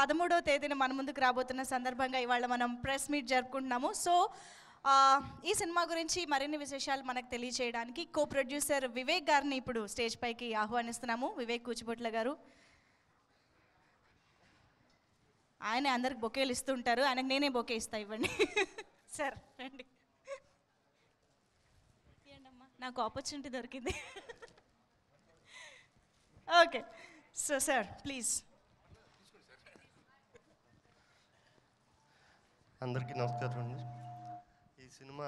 పదమూడవ తేదీన మన ముందుకు రాబోతున్న సందర్భంగా ఇవాళ మనం ప్రెస్ మీట్ జరుపుకుంటున్నాము సో ఆ, ఈ సినిమా గురించి మరిన్ని విశేషాలు మనకు తెలియచేయడానికి కో ప్రొడ్యూసర్ వివేక్ గారిని ఇప్పుడు స్టేజ్ పైకి ఆహ్వానిస్తున్నాము వివేక్ కూచిబొట్ల గారు ఆయన అందరికి బొకేలు ఇస్తుంటారు ఆయనకు నేనే బొకే ఇస్తా ఇవ్వండి సార్ రండి ఇవ్వండమ్మా. నాకు ఆపర్చునిటీ దొరికింది ఓకే సో సార్ ప్లీజ్ అందరికీ నమస్కారం అండి ఈ సినిమా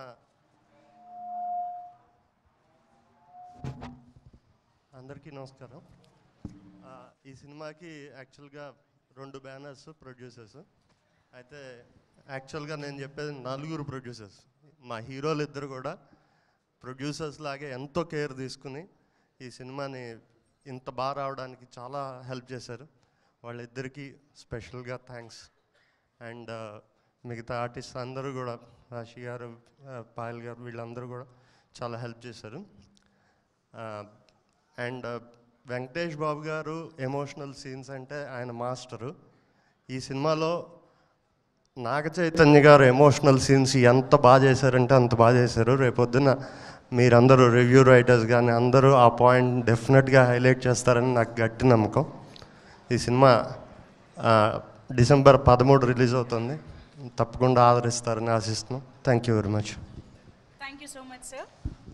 అందరికీ నమస్కారం ఆ, ఈ సినిమాకి యాక్చువల్గా రెండు బ్యానర్స్ ప్రొడ్యూసర్స్ అయితే యాక్చువల్గా నేను చెప్పేది నలుగురు ప్రొడ్యూసర్స్ మా హీరోలు ఇద్దరు కూడా ప్రొడ్యూసర్స్ లాగే ఎంతో కేర్ తీసుకుని ఈ సినిమాని ఇంత బాగా రావడానికి చాలా హెల్ప్ చేశారు వాళ్ళిద్దరికీ స్పెషల్గా థ్యాంక్స్ అండ్ మిగతా ఆర్టిస్ట్ అందరూ కూడా రాశి గారు ఆ, పాయల్ గారు వీళ్ళందరూ కూడా చాలా హెల్ప్ చేశారు అండ్ వెంకటేష్ బాబు గారు ఎమోషనల్ సీన్స్ అంటే ఆయన మాస్టరు ఈ సినిమాలో నాగ చైతన్య గారు ఎమోషనల్ సీన్స్ ఎంత బాగా చేశారంటే అంత బాగా చేశారు రేపొద్దున మీరందరూ రివ్యూ రైటర్స్ కానీ అందరూ ఆ పాయింట్ డెఫినెట్గా హైలైట్ చేస్తారని నాకు గట్టి నమ్మకం ఈ సినిమా ఆ, డిసెంబర్ పదమూడు రిలీజ్ అవుతుంది తప్పకుండా ఆదరిస్తారని ఆశిస్తున్నాం thank you very much thank you so much sir